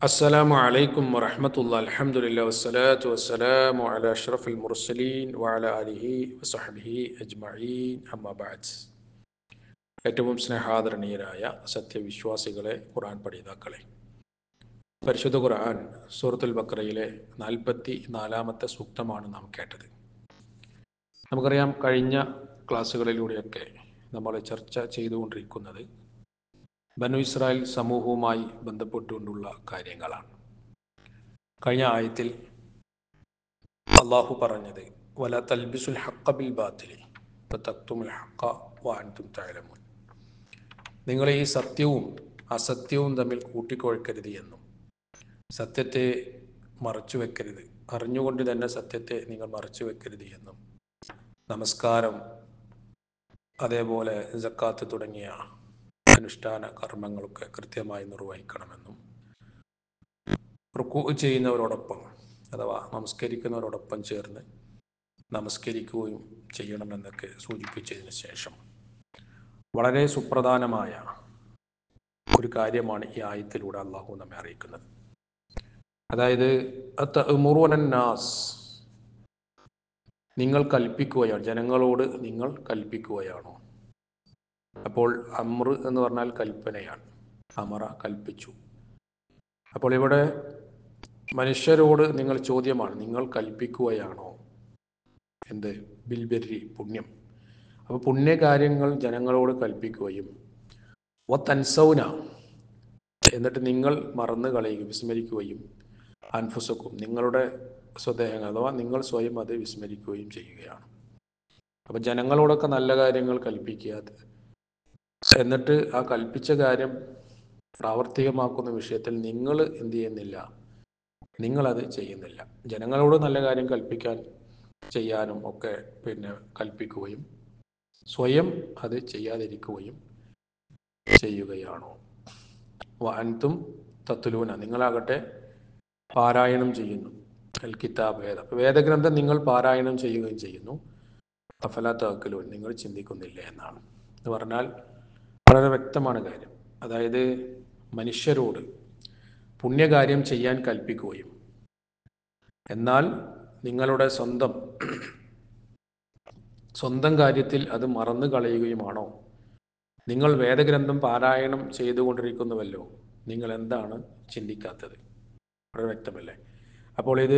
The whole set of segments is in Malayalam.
السلام عليكم ورحمة الله الحمد لله والصلاة والسلام على أشرف المرسلين وعلى آله وصحبه أجمعين أما بعد ഏറ്റവും സ്നേഹാദരണീയരായ സത്യവിശ്വാസികളെ ഖുർആൻ പഠിതാക്കളെ പരിശുദ്ധ ഖുർആൻ സൂറത്തുൽ ബക്രയിലെ നാൽപ്പത്തി നാലാമത്തെ സൂക്തമാണ് നാം കേട്ടത് നമുക്കറിയാം കഴിഞ്ഞ ക്ലാസ്സുകളിലൂടെയൊക്കെ നമ്മൾ ചർച്ച ചെയ്തുകൊണ്ടിരിക്കുന്നത് ബനു ഇസ്രായേൽ സമൂഹവുമായി ബന്ധപ്പെട്ടുകൊണ്ടുള്ള കാര്യങ്ങളാണ് കഴിഞ്ഞ ആയത്തിൽ അള്ളാഹു പറഞ്ഞത് വല തൽബിസുൽ ഹക്ക ബിൽ ബാത്തിലി തക്തുമുൽ ഹക്ക വാൻതും തഴലമുൻ നിങ്ങൾ ഈ സത്യവും അസത്യവും തമ്മിൽ കൂട്ടിക്കൊഴുക്കരുത് എന്നും സത്യത്തെ മറച്ചു വെക്കരുത് അറിഞ്ഞുകൊണ്ട് തന്നെ സത്യത്തെ നിങ്ങൾ മറച്ചു വെക്കരുത് എന്നും നമസ്കാരം അതേപോലെ ജക്കാത്ത് തുടങ്ങിയ അനുഷ്ഠാന കർമ്മങ്ങളൊക്കെ കൃത്യമായി നിർവഹിക്കണമെന്നും റുക്കു ചെയ്യുന്നവരോടൊപ്പം അഥവാ നമസ്കരിക്കുന്നവരോടൊപ്പം ചേർന്ന് നമസ്കരിക്കുകയും ചെയ്യണമെന്നൊക്കെ സൂചിപ്പിച്ചതിന് ശേഷം വളരെ സുപ്രധാനമായ ഒരു കാര്യമാണ് ഈ ആയത്തിലൂടെ അള്ളാഹു നമ്മെ അറിയിക്കുന്നത് അതായത് നാസ് നിങ്ങൾ കൽപ്പിക്കുകയാണ് ജനങ്ങളോട് നിങ്ങൾ കൽപ്പിക്കുകയാണോ അപ്പോൾ അമ്ര എന്ന് പറഞ്ഞാൽ കൽപ്പനയാണ് അമറ കൽപ്പിച്ചു അപ്പോൾ ഇവിടെ മനുഷ്യരോട് നിങ്ങൾ ചോദ്യമാണ് നിങ്ങൾ കൽപ്പിക്കുകയാണോ എന്ത് ബിൽബെരി പുണ്യം അപ്പോൾ പുണ്യകാര്യങ്ങൾ ജനങ്ങളോട് കൽപ്പിക്കുകയും ഒ തൻസൗന എന്നിട്ട് നിങ്ങൾ മറന്നു കളയുകയും വിസ്മരിക്കുകയും അൻഫുസക്കും നിങ്ങളുടെ സ്വദേഹങ്ങൾ അഥവാ നിങ്ങൾ സ്വയം അത് വിസ്മരിക്കുകയും ചെയ്യുകയാണ് അപ്പം ജനങ്ങളോടൊക്കെ നല്ല കാര്യങ്ങൾ കൽപ്പിക്കുക എന്നിട്ട് ആ കൽപ്പിച്ച കാര്യം പ്രാവർത്തികമാക്കുന്ന വിഷയത്തിൽ നിങ്ങൾ എന്ത് ചെയ്യുന്നില്ല നിങ്ങളത് ചെയ്യുന്നില്ല ജനങ്ങളോട് നല്ല കാര്യം കൽപ്പിക്കാൻ ചെയ്യാനും ഒക്കെ പിന്നെ കൽപ്പിക്കുകയും സ്വയം അത് ചെയ്യാതിരിക്കുകയും ചെയ്യുകയാണോ വാൻതും തത്തുലൂന നിങ്ങളാകട്ടെ പാരായണം ചെയ്യുന്നു അൽ കിതാബ് വേദ വേദഗ്രന്ഥം നിങ്ങൾ പാരായണം ചെയ്യുകയും ചെയ്യുന്നു അഫല തക്കലൂൻ നിങ്ങൾ ചിന്തിക്കുന്നില്ല എന്നാണ് എന്ന് പറഞ്ഞാൽ വളരെ വ്യക്തമാണ് കാര്യം അതായത് മനുഷ്യരോട് പുണ്യകാര്യം ചെയ്യാൻ കൽപ്പിക്കുകയും എന്നാൽ നിങ്ങളുടെ സ്വന്തം സ്വന്തം കാര്യത്തിൽ അത് മറന്നു കളയുകയുമാണോ നിങ്ങൾ വേദഗ്രന്ഥം പാരായണം ചെയ്തുകൊണ്ടിരിക്കുന്നുവല്ലോ നിങ്ങൾ എന്താണ് ചിന്തിക്കാത്തത് വളരെ വ്യക്തമല്ലേ അപ്പോൾ ഇത്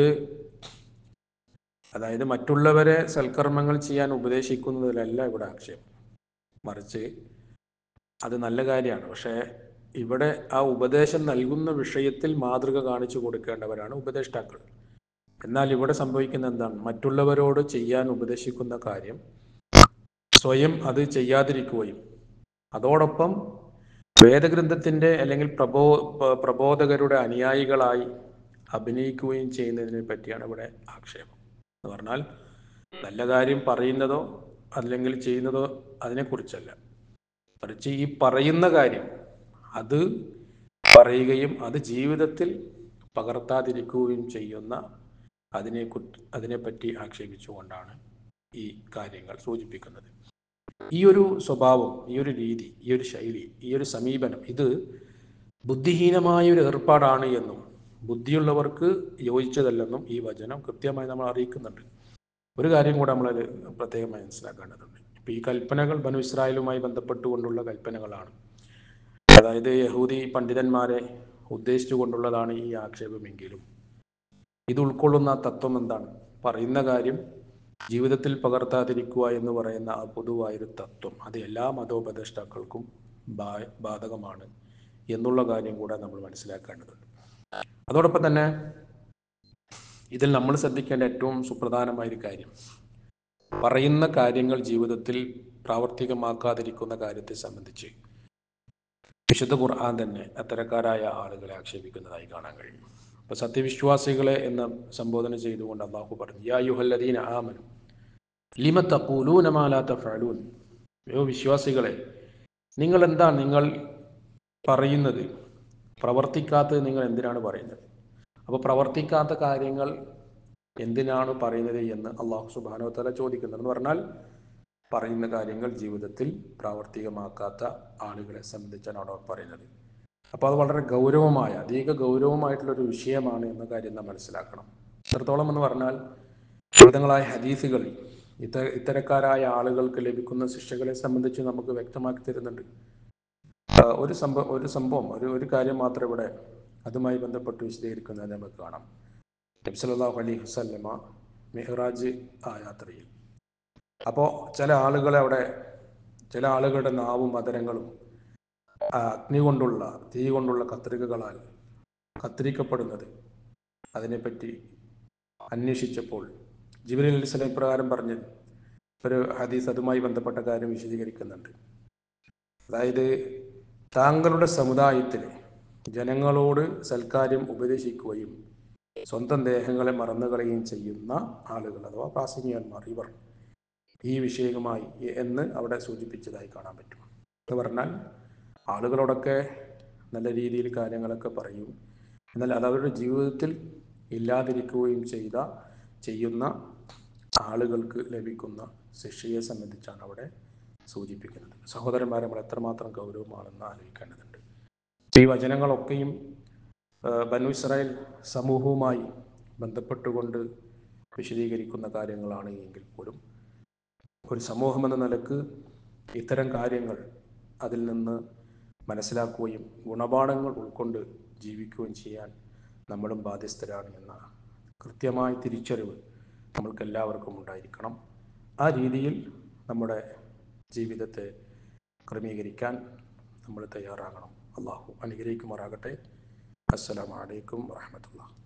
അതായത് മറ്റുള്ളവരെ സൽക്കർമ്മങ്ങൾ ചെയ്യാൻ ഉപദേശിക്കുന്നതിലല്ല ഇവിടെ ആക്ഷേപം മറിച്ച് അത് നല്ല കാര്യമാണ് പക്ഷേ ഇവിടെ ആ ഉപദേശം നൽകുന്ന വിഷയത്തിൽ മാതൃക കാണിച്ചു കൊടുക്കേണ്ടവരാണ് ഉപദേഷ്ടാക്കൾ എന്നാൽ ഇവിടെ സംഭവിക്കുന്ന എന്താണ് മറ്റുള്ളവരോട് ചെയ്യാൻ ഉപദേശിക്കുന്ന കാര്യം സ്വയം അത് ചെയ്യാതിരിക്കുകയും അതോടൊപ്പം വേദഗ്രന്ഥത്തിന്റെ അല്ലെങ്കിൽ പ്രബോ പ്രബോധകരുടെ അനുയായികളായി അഭിനയിക്കുകയും ചെയ്യുന്നതിനെ പറ്റിയാണ് ഇവിടെ ആക്ഷേപം എന്ന് പറഞ്ഞാൽ നല്ല കാര്യം പറയുന്നതോ അല്ലെങ്കിൽ ചെയ്യുന്നതോ അതിനെക്കുറിച്ചല്ല മറിച്ച് ഈ പറയുന്ന കാര്യം അത് പറയുകയും അത് ജീവിതത്തിൽ പകർത്താതിരിക്കുകയും ചെയ്യുന്ന അതിനെ അതിനെപ്പറ്റി ആക്ഷേപിച്ചുകൊണ്ടാണ് ഈ കാര്യങ്ങൾ സൂചിപ്പിക്കുന്നത് ഈ ഒരു സ്വഭാവം ഈ ഒരു രീതി ഈ ഒരു ശൈലി ഈ ഒരു സമീപനം ഇത് ബുദ്ധിഹീനമായ ഒരു ഏർപ്പാടാണ് എന്നും ബുദ്ധിയുള്ളവർക്ക് യോജിച്ചതല്ലെന്നും ഈ വചനം കൃത്യമായി നമ്മൾ അറിയിക്കുന്നുണ്ട് ഒരു കാര്യം കൂടെ നമ്മളത് പ്രത്യേകമായി മനസ്സിലാക്കേണ്ടതുണ്ട് ഇപ്പം ഈ കൽപ്പനകൾ ബനു ഇസ്രായേലുമായി ബന്ധപ്പെട്ടുകൊണ്ടുള്ള കൽപ്പനകളാണ് അതായത് യഹൂദി പണ്ഡിതന്മാരെ ഉദ്ദേശിച്ചുകൊണ്ടുള്ളതാണ് ഈ ആക്ഷേപമെങ്കിലും ഇത് ഉൾക്കൊള്ളുന്ന തത്വം എന്താണ് പറയുന്ന കാര്യം ജീവിതത്തിൽ പകർത്താതിരിക്കുക എന്ന് പറയുന്ന ആ പൊതുവായൊരു തത്വം അത് എല്ലാ മതോപദേഷ്ടാക്കൾക്കും ബാധകമാണ് എന്നുള്ള കാര്യം കൂടെ നമ്മൾ മനസ്സിലാക്കേണ്ടതുണ്ട് അതോടൊപ്പം തന്നെ ഇതിൽ നമ്മൾ ശ്രദ്ധിക്കേണ്ട ഏറ്റവും സുപ്രധാനമായ ഒരു കാര്യം പറയുന്ന കാര്യങ്ങൾ ജീവിതത്തിൽ പ്രാവർത്തികമാക്കാതിരിക്കുന്ന കാര്യത്തെ സംബന്ധിച്ച് വിശുദ്ധ ഖുർആൻ തന്നെ അത്തരക്കാരായ ആളുകളെ ആക്ഷേപിക്കുന്നതായി കാണാൻ കഴിയും അപ്പൊ സത്യവിശ്വാസികളെ എന്ന് സംബോധന ചെയ്തുകൊണ്ട് അള്ളാഹു പറഞ്ഞു യാ യുഹല്ലദീന ആമനു ലിമ തഖൂലൂന മാ ലാ തഫഅലൂൻ യോ വിശ്വാസികളെ നിങ്ങൾ എന്താ നിങ്ങൾ പറയുന്നത് പ്രവർത്തിക്കാത്തത് നിങ്ങൾ എന്തിനാണ് പറയുന്നത് അപ്പോൾ പ്രവർത്തിക്കാത്ത കാര്യങ്ങൾ എന്തിനാണ് പറയുന്നത് എന്ന് അള്ളാഹു സുബാനോ തല ചോദിക്കുന്നത് എന്ന് പറഞ്ഞാൽ പറയുന്ന കാര്യങ്ങൾ ജീവിതത്തിൽ പ്രാവർത്തികമാക്കാത്ത ആളുകളെ സംബന്ധിച്ചാണ് അവിടെ പറയുന്നത് അപ്പോൾ അത് വളരെ ഗൗരവമായ അധിക ഗൗരവമായിട്ടുള്ളൊരു വിഷയമാണ് എന്ന കാര്യം നാം മനസ്സിലാക്കണം എത്രത്തോളം എന്ന് പറഞ്ഞാൽ വിവിധങ്ങളായ ഹദീസുകൾ ഇത്ത ഇത്തരക്കാരായ ആളുകൾക്ക് ലഭിക്കുന്ന ശിക്ഷകളെ സംബന്ധിച്ച് നമുക്ക് വ്യക്തമാക്കി തരുന്നുണ്ട് ആ, ഒരു സംഭവം ഒരു സംഭവം ഒരു ഒരു കാര്യം മാത്രം ഇവിടെ അതുമായി ബന്ധപ്പെട്ട് വിശദീകരിക്കുന്നത് നമുക്ക് കാണാം നബ്സലാഹു അലൈഹി വസല്ലമ മെഹ്റാജ് ആ യാത്രയിൽ അപ്പോൾ ചില ആളുകളെ അവിടെ ചില ആളുകളുടെ നാവും മദരങ്ങളും ആ അഗ്നി കൊണ്ടുള്ള തീ കൊണ്ടുള്ള കത്രികകളാൽ കത്തിരിക്കപ്പെടുന്നത് അതിനെപ്പറ്റി അന്വേഷിച്ചപ്പോൾ ജിബിലി അലി സ്വലം ഇപ്രകാരം പറഞ്ഞ് ഒരു ഹദീസ് അതുമായി ബന്ധപ്പെട്ട കാര്യം വിശദീകരിക്കുന്നുണ്ട് അതായത് താങ്കളുടെ സമുദായത്തിലെ ജനങ്ങളോട് സൽക്കാര്യം ഉപദേശിക്കുകയും സ്വന്തം ദേഹങ്ങളെ മറന്നുകളയുകയും ചെയ്യുന്ന ആളുകൾ അഥവാ പ്രാസംഗികന്മാർ ഇവർ ഈ വിഷയവുമായി എന്ന് അവിടെ സൂചിപ്പിച്ചതായി കാണാൻ പറ്റും എന്ന് പറഞ്ഞാൽ ആളുകളോടൊക്കെ നല്ല രീതിയിൽ കാര്യങ്ങളൊക്കെ പറയും എന്നാൽ അത് അവരുടെ ജീവിതത്തിൽ ഇല്ലാതിരിക്കുകയും ചെയ്ത ചെയ്യുന്ന ആളുകൾക്ക് ലഭിക്കുന്ന ശിക്ഷയെ സംബന്ധിച്ചാണ് അവിടെ സൂചിപ്പിക്കുന്നത് സഹോദരന്മാരെ നമ്മൾ എത്രമാത്രം ഗൗരവമാണെന്ന് ആലോചിക്കേണ്ടതുണ്ട് ഈ വചനങ്ങളൊക്കെയും ആ, ബനു ഇസ്രായേൽ സമൂഹവുമായി ബന്ധപ്പെട്ടുകൊണ്ട് വിശദീകരിക്കുന്ന കാര്യങ്ങളാണ് എങ്കിൽ പോലും ഒരു സമൂഹം എന്ന നിലക്ക് ഇത്തരം കാര്യങ്ങൾ അതിൽ നിന്ന് മനസ്സിലാക്കുകയും ഗുണപാഠങ്ങൾ ഉൾക്കൊണ്ട് ജീവിക്കുകയും ചെയ്യാൻ നമ്മളും ബാധ്യസ്ഥരാണ് എന്ന കൃത്യമായ തിരിച്ചറിവ് നമ്മൾക്ക് എല്ലാവർക്കും ഉണ്ടായിരിക്കണം ആ രീതിയിൽ നമ്മുടെ ജീവിതത്തെ ക്രമീകരിക്കാൻ നമ്മൾ തയ്യാറാകണം അള്ളാഹു അനുഗ്രഹിക്കുമാറാകട്ടെ അസ്സലാമു അലൈക്കും വറഹമത്തുള്ള